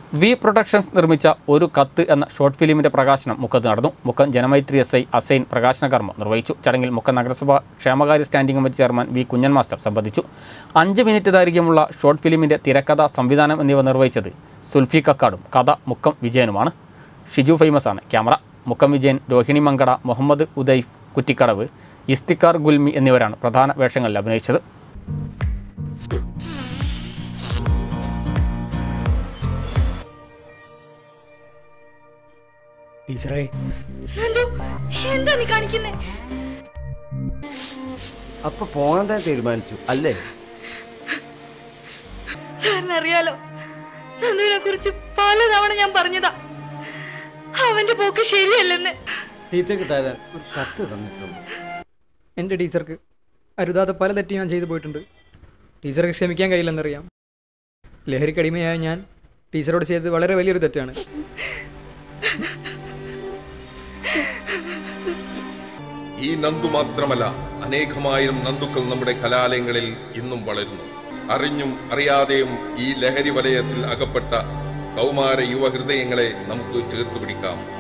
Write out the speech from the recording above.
V productions നിർമ്മിച്ച ഒരു കത്ത് എന്ന ഷോർട്ട് ഫിലിമിന്റെ പ്രകാശനം മുക്കത്ത് നടന്നു മുക്കം ജനമൈത്രി എസ് ഐ അസൈൻ പ്രകാശന കർമ്മം നിർവഹിച്ചു ചടങ്ങിൽ മുക്കം നഗരസഭ ക്ഷേമകാര്യ standing committee chairman V Kunhan master സംബന്ധിച്ചു അഞ്ച് മിനിറ്റ് ദൈർഘ്യമുള്ള ഷോർട്ട് ഫിലിമിന്റെ തിരക്കഥ സംവിധാനം എന്നിവ നിർവഹിച്ചത് സുൽഫി കക്കാടും കഥ മുക്കം വിജയനുമാണ് ഷിജു ഫേമസ് ആണ് ക്യാമറ മുക്കം വിജയൻ രോഹിണി മങ്കട മുഹമ്മദ് ഉദൈഫ് കുറ്റിക്കടവ് ഇസ്തിക്കാർ ഗുൽമി എന്നിവരാണ് പ്രധാന വേഷങ്ങളിൽ അഭിനയിച്ചത് ടീച്ചറേ നന്ദു എന്താ നീ കാണിക്കുന്നേ അപ്പൊ പോകാൻ തന്നെ തീരുമാനിച്ചു അല്ലേ സാറിന് അറിയാലോ നന്ദുവിനെ കുറിച്ച് പലതവണ ഞാൻ പറഞ്ഞതാ അവന്റെ പോക്ക് ശരിയല്ലെന്ന് ടീച്ചർക്ക് തരാൻ ഒരു കത്ത് തന്നിട്ടുണ്ട് എൻ്റെ ടീച്ചർക്ക് അരുതാത്ത പല തെറ്റും ഞാൻ ചെയ്തു പോയിട്ടുണ്ട് ടീച്ചർക്ക് ക്ഷമിക്കാൻ കഴിയില്ലെന്നറിയാം ലഹരിക്കടിമയായ ഞാൻ ടീച്ചറോട് ചെയ്തത് വളരെ വലിയൊരു തെറ്റാണ് ഈ നന്ദു മാത്രമല്ല അനേകമായിരം നന്ദുക്കൾ നമ്മുടെ കലാലയങ്ങളിൽ ഇന്നും വളരുന്നു അറിഞ്ഞും അറിയാതെയും ഈ ലഹരി വലയത്തിൽ അകപ്പെട്ട കൗമാര യുവ ഹൃദയങ്ങളെ നമുക്ക് ചേർത്ത് പിടിക്കാം